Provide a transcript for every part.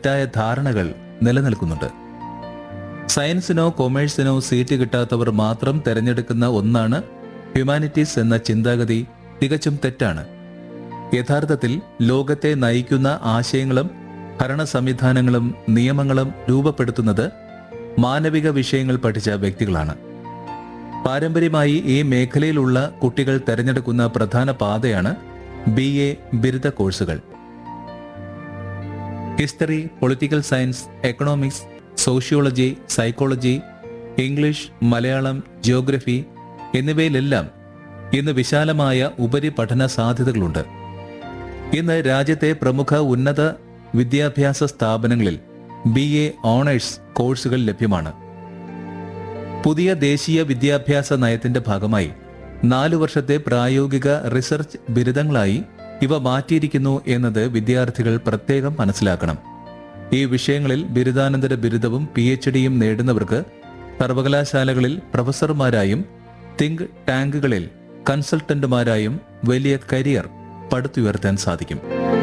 തെറ്റായ ധാരണകൾ നിലനിൽക്കുന്നുണ്ട് സയൻസിനോ കൊമേഴ്സിനോ സീറ്റ് കിട്ടാത്തവർ മാത്രം തിരഞ്ഞെടുക്കുന്ന ഒന്നാണ് ഹ്യൂമാനിറ്റീസ് എന്ന ചിന്താഗതി തികച്ചും തെറ്റാണ് യഥാർത്ഥത്തിൽ ലോകത്തെ നയിക്കുന്ന ആശയങ്ങളും ഭരണ സംവിധാനങ്ങളും നിയമങ്ങളും രൂപപ്പെടുത്തുന്നത് മാനവിക വിഷയങ്ങൾ പഠിച്ച വ്യക്തികളാണ് പാരമ്പര്യമായി ഈ മേഖലയിലുള്ള കുട്ടികൾ തിരഞ്ഞെടുക്കുന്ന പ്രധാന പാതയാണ് ബി എ ബിരുദ കോഴ്സുകൾ history political science economics sociology psychology English Malayalam geography എന്നിവയിലെല്ലാം ഇന്ന് വിശാലമായ ഉപരിപഠന സാധ്യതകളുണ്ട് ഇന്ന് രാജ്യത്തെ പ്രമുഖ ഉന്നത വിദ്യാഭ്യാസ സ്ഥാപനങ്ങളിൽ ബി എ ഓണേഴ്സ് കോഴ്സുകൾ ലഭ്യമാണ് പുതിയ ദേശീയ വിദ്യാഭ്യാസ നയത്തിന്റെ ഭാഗമായി നാലു വർഷത്തെ പ്രായോഗിക റിസർച്ച് ബിരുദങ്ങളായി ഇവ മാറ്റിയിരിക്കുന്നു എന്നത് വിദ്യാർത്ഥികൾ പ്രത്യേകം മനസ്സിലാക്കണം ഈ വിഷയങ്ങളിൽ ബിരുദാനന്തര ബിരുദവും പി എച്ച് ഡിയും നേടുന്നവർക്ക് സർവകലാശാലകളിൽ പ്രൊഫസർമാരായും തിങ്ക് ടാങ്കുകളിൽ കൺസൾട്ടന്റുമാരായും വലിയ കരിയർ പടുത്തുയർത്താൻ സാധിക്കും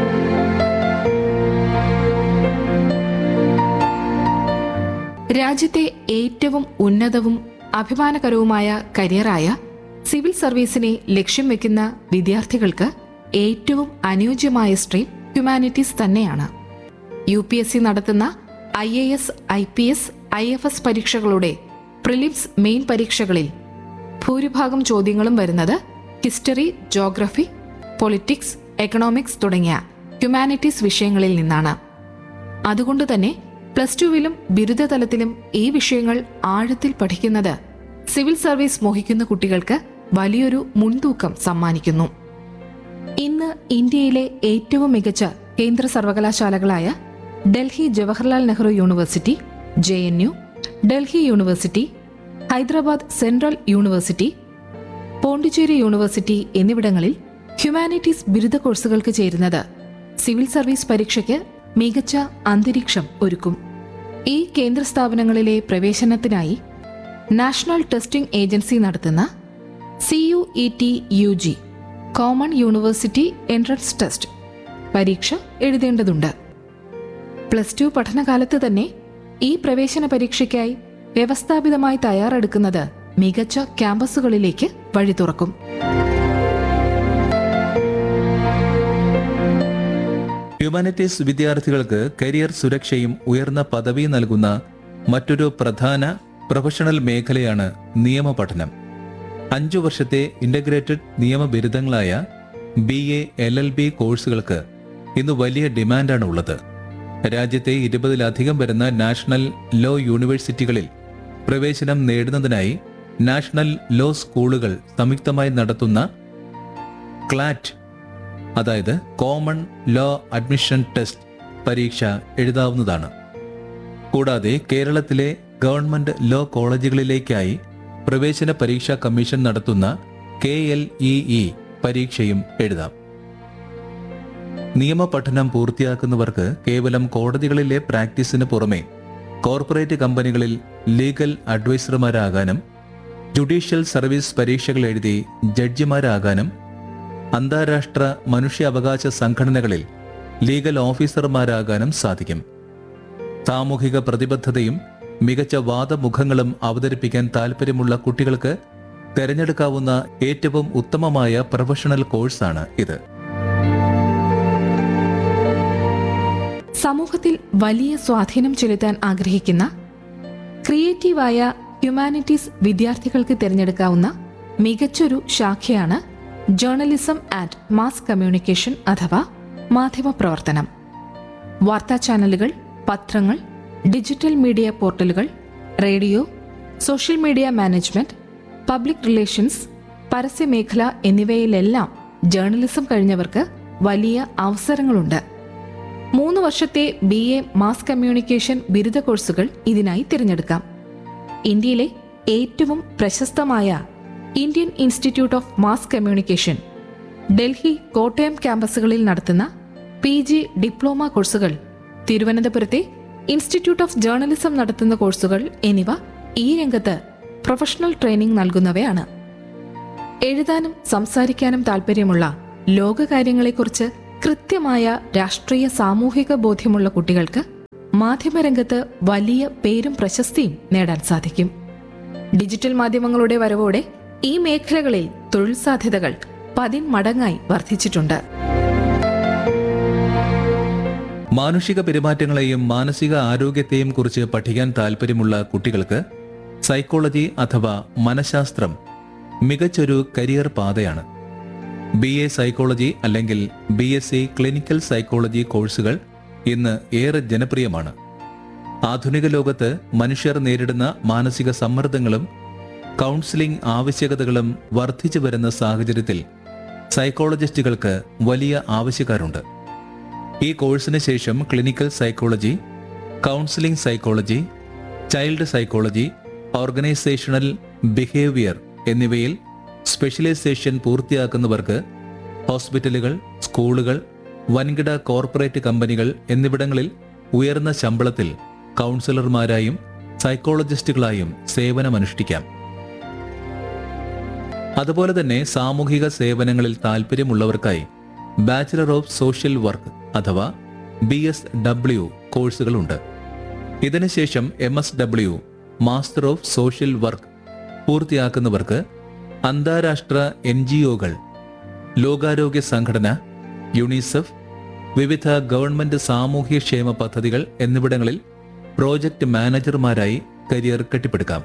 രാജ്യത്തെ ഏറ്റവും ഉന്നതവും അഭിമാനകരവുമായ കരിയറായ സിവിൽ സർവീസിനെ ലക്ഷ്യം വെക്കുന്ന വിദ്യാർത്ഥികൾക്ക് ഏറ്റവും അനുയോജ്യമായ സ്ട്രീം ഹ്യൂമാനിറ്റീസ് തന്നെയാണ് യു പി എസ് സി നടത്തുന്ന I A S I P S I F S പരീക്ഷകളുടെ പ്രിലിംസ് മെയിൻ പരീക്ഷകളിൽ ഭൂരിഭാഗം ചോദ്യങ്ങളും വരുന്നത് ഹിസ്റ്ററി ജോഗ്രഫി പൊളിറ്റിക്സ് എക്കണോമിക്സ് തുടങ്ങിയ ഹ്യൂമാനിറ്റീസ് വിഷയങ്ങളിൽ നിന്നാണ് അതുകൊണ്ട് തന്നെ പ്ലസ് ടുവിലും ബിരുദതലത്തിലും ഈ വിഷയങ്ങൾ ആഴത്തിൽ പഠിക്കുന്നത് സിവിൽ സർവീസ് മോഹിക്കുന്ന കുട്ടികൾക്ക് വലിയൊരു മുൻതൂക്കം സമ്മാനിക്കുന്നു ഇന്ന് ഇന്ത്യയിലെ ഏറ്റവും മികച്ച കേന്ദ്ര സർവകലാശാലകളായ Delhi Jawaharlal Nehru university J N U Delhi university Hyderabad central university Pondicherry university എന്നിവിടങ്ങളിൽ ഹ്യൂമാനിറ്റീസ് ബിരുദ കോഴ്സുകൾക്ക് ചേരുന്നത് സിവിൽ സർവീസ് പരീക്ഷയ്ക്ക് മികച്ച അന്തരീക്ഷം ഒരുക്കും ഈ കേന്ദ്ര സ്ഥാപനങ്ങളിലെ പ്രവേശനത്തിനായി നാഷണൽ ടെസ്റ്റിംഗ് ഏജൻസി നടത്തുന്ന C U E T U G common university entrance test പരീക്ഷ എഴുതേണ്ടതുണ്ട് പ്ലസ് ടു പഠനകാലത്ത് തന്നെ ഈ പ്രവേശന പരീക്ഷയ്ക്കായി വ്യവസ്ഥാപിതമായി തയ്യാറെടുക്കുന്നത് മികച്ച ക്യാമ്പസുകളിലേക്ക് വഴി തുറക്കും ഹ്യൂമാനിറ്റീസ് വിദ്യാർത്ഥികൾക്ക് കരിയർ സുരക്ഷയും ഉയർന്ന പദവി നൽകുന്ന മറ്റൊരു പ്രധാന പ്രൊഫഷണൽ മേഖലയാണ് നിയമപഠനം അഞ്ചു വർഷത്തെ ഇന്റഗ്രേറ്റഡ് നിയമ ബിരുദങ്ങളായ B A L L B കോഴ്സുകൾക്ക് ഇന്ന് വലിയ ഡിമാൻഡാണ് ഉള്ളത് രാജ്യത്തെ ഇരുപതിലധികം വരുന്ന നാഷണൽ ലോ യൂണിവേഴ്സിറ്റികളിൽ പ്രവേശനം നേടുന്നതിനായി നാഷണൽ ലോ സ്കൂളുകൾ സംയുക്തമായി നടത്തുന്ന ക്ലാറ്റ് അതായത് കോമൺ ലോ അഡ്മിഷൻ ടെസ്റ്റ് പരീക്ഷ എഴുതാവുന്നതാണ് കൂടാതെ കേരളത്തിലെ ഗവൺമെന്റ് ലോ കോളേജുകളിലേക്കായി പ്രവേശന പരീക്ഷാ കമ്മീഷൻ നടത്തുന്ന കെ എൽ ഇ ഇ പരീക്ഷയും എഴുതാം നിയമപഠനം പൂർത്തിയാക്കുന്നവർക്ക് കേവലം കോടതികളിലെ പ്രാക്ടീസിന് പുറമെ കോർപ്പറേറ്റ് കമ്പനികളിൽ ലീഗൽ അഡ്വൈസർമാരാകാനും ജുഡീഷ്യൽ സർവീസ് പരീക്ഷകൾ എഴുതി ജഡ്ജിമാരാകാനും അന്താരാഷ്ട്ര മനുഷ്യാവകാശ സംഘടനകളിൽ ലീഗൽ ഓഫീസർമാരാകാനും സാധിക്കും സാമൂഹിക പ്രതിബദ്ധതയും മികച്ച വാദമുഖങ്ങളും അവതരിപ്പിക്കാൻ താൽപ്പര്യമുള്ള കുട്ടികൾക്ക് തിരഞ്ഞെടുക്കാവുന്ന ഏറ്റവും ഉത്തമമായ പ്രൊഫഷണൽ കോഴ്സാണ് ഇത് സമൂഹത്തിൽ വലിയ സ്വാധീനം ചെലുത്താൻ ആഗ്രഹിക്കുന്ന ക്രിയേറ്റീവായ ഹ്യൂമാനിറ്റീസ് വിദ്യാർത്ഥികൾക്ക് തിരഞ്ഞെടുക്കാവുന്ന മികച്ചൊരു ശാഖയാണ് ജേർണലിസം ആൻഡ് മാസ് കമ്മ്യൂണിക്കേഷൻ അഥവാ മാധ്യമപ്രവർത്തനം വാർത്താ ചാനലുകൾ പത്രങ്ങൾ ഡിജിറ്റൽ മീഡിയ പോർട്ടലുകൾ radio social media management public relations പരസ്യമേഖല എന്നിവയിലെല്ലാം ജേർണലിസം കഴിഞ്ഞവർക്ക് വലിയ അവസരങ്ങളുണ്ട് മൂന്ന് വർഷത്തെ ബി എ മാസ് കമ്മ്യൂണിക്കേഷൻ ബിരുദ കോഴ്സുകൾ ഇതിനായി തിരഞ്ഞെടുക്കാം ഇന്ത്യയിലെ ഏറ്റവും പ്രശസ്തമായ Indian institute of mass communication Delhi Kottayam ക്യാമ്പസുകളിൽ നടത്തുന്ന പി ജി ഡിപ്ലോമ കോഴ്സുകൾ തിരുവനന്തപുരത്തെ ഇൻസ്റ്റിറ്റ്യൂട്ട് ഓഫ് ജേർണലിസം നടത്തുന്ന കോഴ്സുകൾ എന്നിവ ഈ രംഗത്ത് പ്രൊഫഷണൽ ട്രെയിനിംഗ് നൽകുന്നവയാണ് എഴുതാനും സംസാരിക്കാനും താല്പര്യമുള്ള ലോകകാര്യങ്ങളെക്കുറിച്ച് കൃത്യമായ രാഷ്ട്രീയ സാമൂഹിക ബോധ്യമുള്ള കുട്ടികൾക്ക് മാധ്യമരംഗത്ത് വലിയ പേരും പ്രശസ്തിയും നേടാൻ സാധിക്കും ഡിജിറ്റൽ മാധ്യമങ്ങളുടെ വരവോടെ ഈ മേഖലകളിൽ തൊഴിൽ സാധ്യതകൾ പതിന്മടങ്ങായി വർദ്ധിച്ചിട്ടുണ്ട് മാനുഷിക പെരുമാറ്റങ്ങളെയും മാനസിക ആരോഗ്യത്തെയും കുറിച്ച് പഠിക്കാൻ താല്പര്യമുള്ള കുട്ടികൾക്ക് സൈക്കോളജി അഥവാ മനഃശാസ്ത്രം മികച്ചൊരു കരിയർ പാതയാണ് ബി എ സൈക്കോളജി അല്ലെങ്കിൽ B S C clinical psychology കോഴ്സുകൾ ഇന്ന് ഏറെ ജനപ്രിയമാണ് ആധുനിക ലോകത്ത് മനുഷ്യർ നേരിടുന്ന മാനസിക സമ്മർദ്ദങ്ങളും കൗൺസിലിംഗ് ആവശ്യകതകളും വർദ്ധിച്ചു വരുന്ന സാഹചര്യത്തിൽ സൈക്കോളജിസ്റ്റുകൾക്ക് വലിയ ആവശ്യക്കാരുണ്ട് ഈ കോഴ്സിന് ശേഷം clinical psychology counselling psychology child psychology organisational behaviour എന്നിവയിൽ സ്പെഷ്യലൈസേഷൻ പൂർത്തിയാക്കുന്നവർക്ക് ഹോസ്പിറ്റലുകൾ സ്കൂളുകൾ വൻകിട കോർപ്പറേറ്റ് കമ്പനികൾ എന്നിവിടങ്ങളിൽ ഉയർന്ന ശമ്പളത്തിൽ കൗൺസിലർമാരായും സൈക്കോളജിസ്റ്റുകളായും സേവനമനുഷ്ഠിക്കാം അതുപോലെ തന്നെ സാമൂഹിക സേവനങ്ങളിൽ താല്പര്യമുള്ളവർക്കായി ബാച്ചിലർ ഓഫ് സോഷ്യൽ വർക്ക് അഥവാ ബി എസ് ഡബ്ല്യു കോഴ്സുകളുണ്ട് ഇതിനുശേഷം M S W master of social work പൂർത്തിയാക്കുന്നവർക്ക് അന്താരാഷ്ട്ര എൻ ജി ഒകൾ ലോകാരോഗ്യ സംഘടന യുണിസെഫ് വിവിധ ഗവൺമെന്റ് സാമൂഹ്യക്ഷേമ പദ്ധതികൾ എന്നിവിടങ്ങളിൽ പ്രോജക്റ്റ് മാനേജർമാരായി കരിയർ കെട്ടിപ്പടുക്കാം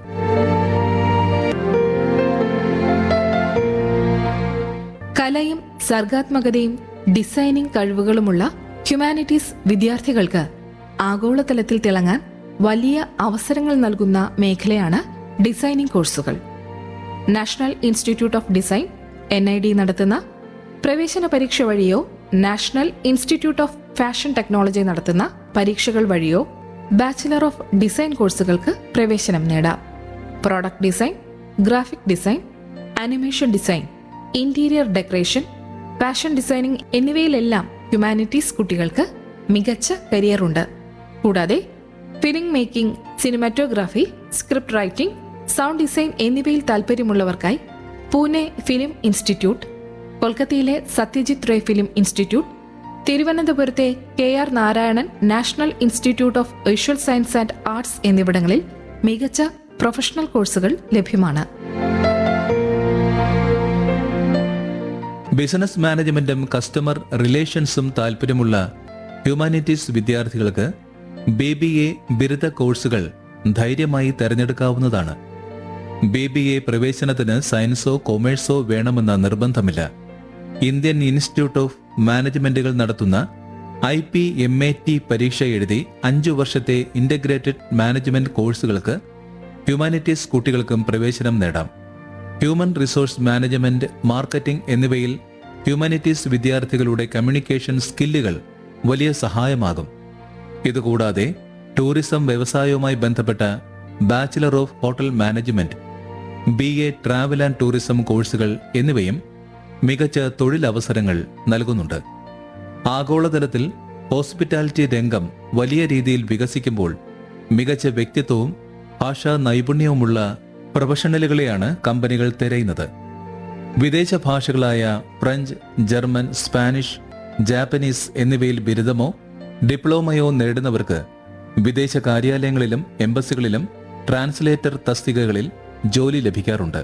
കലയും സർഗാത്മകതയും ഡിസൈനിംഗ് കഴിവുകളുമുള്ള ഹ്യൂമാനിറ്റീസ് വിദ്യാർത്ഥികൾക്ക് ആഗോളതലത്തിൽ തിളങ്ങാൻ വലിയ അവസരങ്ങൾ നൽകുന്ന മേഖലയാണ് ഡിസൈനിംഗ് കോഴ്സുകൾ national institute of design N I D നടത്തുന്ന പ്രവേശന പരീക്ഷ വഴിയോ national institute of fashion technology നടത്തുന്ന പരീക്ഷകൾ വഴിയോ ബാച്ചിലർ ഓഫ് ഡിസൈൻ കോഴ്സുകൾക്ക് പ്രവേശനം നേടാം product design graphic design animation design interior decoration fashion designing എന്നിവയിലെല്ലാം ഹ്യൂമാനിറ്റീസ് കുട്ടികൾക്ക് മികച്ച കരിയറുണ്ട് കൂടാതെ film making cinematography script writing sound design എന്നിവയിൽ താല്പര്യമുള്ളവർക്കായി പൂനെ ഫിലിം ഇൻസ്റ്റിറ്റ്യൂട്ട് കൊൽക്കത്തയിലെ സത്യജിത് റേ ഫിലിം ഇൻസ്റ്റിറ്റ്യൂട്ട് തിരുവനന്തപുരത്തെ K R Narayanan national institute of visual science and arts എന്നിവിടങ്ങളിൽ മികച്ച പ്രൊഫഷണൽ കോഴ്സുകൾ ലഭ്യമാണ് ബിസിനസ് മാനേജ്മെന്റും കസ്റ്റമർ റിലേഷൻസും താല്പര്യമുള്ള ഹ്യൂമാനിറ്റീസ് വിദ്യാർത്ഥികൾക്ക് ബി ബി എ ബിരുദ കോഴ്സുകൾ ധൈര്യമായി തെരഞ്ഞെടുക്കാവുന്നതാണ് ബി ബി എ പ്രവേശനത്തിന് സയൻസോ കൊമേഴ്സോ വേണമെന്ന നിർബന്ധമില്ല ഇന്ത്യൻ ഇൻസ്റ്റിറ്റ്യൂട്ട് ഓഫ് മാനേജ്മെന്റുകൾ നടത്തുന്ന I P M A T പരീക്ഷ എഴുതി അഞ്ചു വർഷത്തെ ഇന്റഗ്രേറ്റഡ് മാനേജ്മെന്റ് കോഴ്സുകൾക്ക് ഹ്യൂമാനിറ്റീസ് കുട്ടികൾക്കും പ്രവേശനം നേടാം ഹ്യൂമൻ റിസോഴ്സ് മാനേജ്മെന്റ് മാർക്കറ്റിംഗ് എന്നിവയിൽ ഹ്യൂമാനിറ്റീസ് വിദ്യാർത്ഥികളുടെ കമ്മ്യൂണിക്കേഷൻ സ്കില്ലുകൾ വലിയ സഹായമാകും ഇതുകൂടാതെ ടൂറിസം വ്യവസായവുമായി ബന്ധപ്പെട്ട bachelor of hotel management B A travel and tourism കോഴ്സുകൾ എന്നിവയും മികച്ച തൊഴിലവസരങ്ങൾ നൽകുന്നുണ്ട് ആഗോളതലത്തിൽ ഹോസ്പിറ്റാലിറ്റി രംഗം വലിയ രീതിയിൽ വികസിക്കുമ്പോൾ മികച്ച വ്യക്തിത്വവും ഭാഷാ നൈപുണ്യവുമുള്ള പ്രൊഫഷണലുകളെയാണ് കമ്പനികൾ തിരയുന്നത് വിദേശ ഭാഷകളായ ഫ്രഞ്ച് ജർമ്മൻ സ്പാനിഷ് ജാപ്പനീസ് എന്നിവയിൽ ബിരുദമോ ഡിപ്ലോമയോ നേടുന്നവർക്ക് വിദേശ കാര്യാലയങ്ങളിലും എംബസികളിലും ട്രാൻസ്ലേറ്റർ തസ്തികകളിൽ ജോലി ലഭിക്കാറുണ്ട്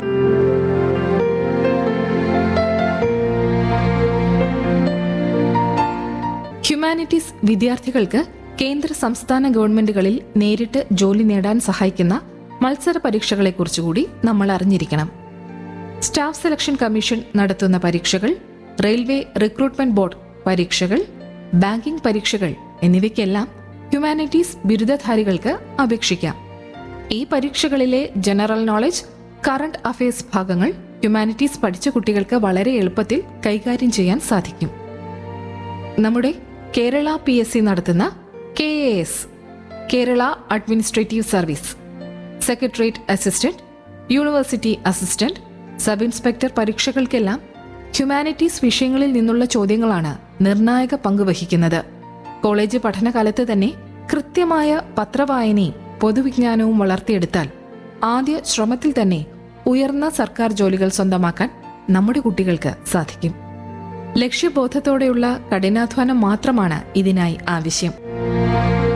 ഹ്യൂമാനിറ്റീസ് വിദ്യാർത്ഥികൾക്ക് കേന്ദ്ര സംസ്ഥാന ഗവൺമെന്റുകളിൽ നേരിട്ട് ജോലി നേടാൻ സഹായിക്കുന്ന മത്സര പരീക്ഷകളെക്കുറിച്ചുകൂടി നമ്മൾ അറിഞ്ഞിരിക്കണം സ്റ്റാഫ് സെലക്ഷൻ കമ്മീഷൻ നടത്തുന്ന പരീക്ഷകൾ റെയിൽവേ റിക്രൂട്ട്മെന്റ് ബോർഡ് പരീക്ഷകൾ ബാങ്കിംഗ് പരീക്ഷകൾ എന്നിവയ്ക്കെല്ലാം ഹ്യൂമാനിറ്റീസ് ബിരുദധാരികൾക്ക് അപേക്ഷിക്കാം ഈ പരീക്ഷകളിലെ ജനറൽ നോളജ് കറണ്ട് അഫയേഴ്സ് ഭാഗങ്ങൾ ഹ്യൂമാനിറ്റീസ് പഠിച്ച കുട്ടികൾക്ക് വളരെ എളുപ്പത്തിൽ കൈകാര്യം ചെയ്യാൻ സാധിക്കും നമ്മുടെ കേരള പി എസ് സി നടത്തുന്ന K A S Kerala administrative service secretariat assistant university assistant sub inspector പരീക്ഷകൾക്കെല്ലാം ഹ്യൂമാനിറ്റീസ് വിഷയങ്ങളിൽ നിന്നുള്ള ചോദ്യങ്ങളാണ് നിർണായക പങ്ക് വഹിക്കുന്നത് കോളേജ് പഠനകാലത്ത് തന്നെ കൃത്യമായ പത്രവായനയും പൊതുവിജ്ഞാനവും വളർത്തിയെടുത്താൽ ആദ്യ ശ്രമത്തിൽ തന്നെ ഉയർന്ന സർക്കാർ ജോലികൾ സ്വന്തമാക്കാൻ നമ്മുടെ കുട്ടികൾക്ക് സാധിക്കും ലക്ഷ്യബോധത്തോടെയുള്ള കഠിനാധ്വാനം മാത്രമാണ് ഇതിനായി ആവശ്യം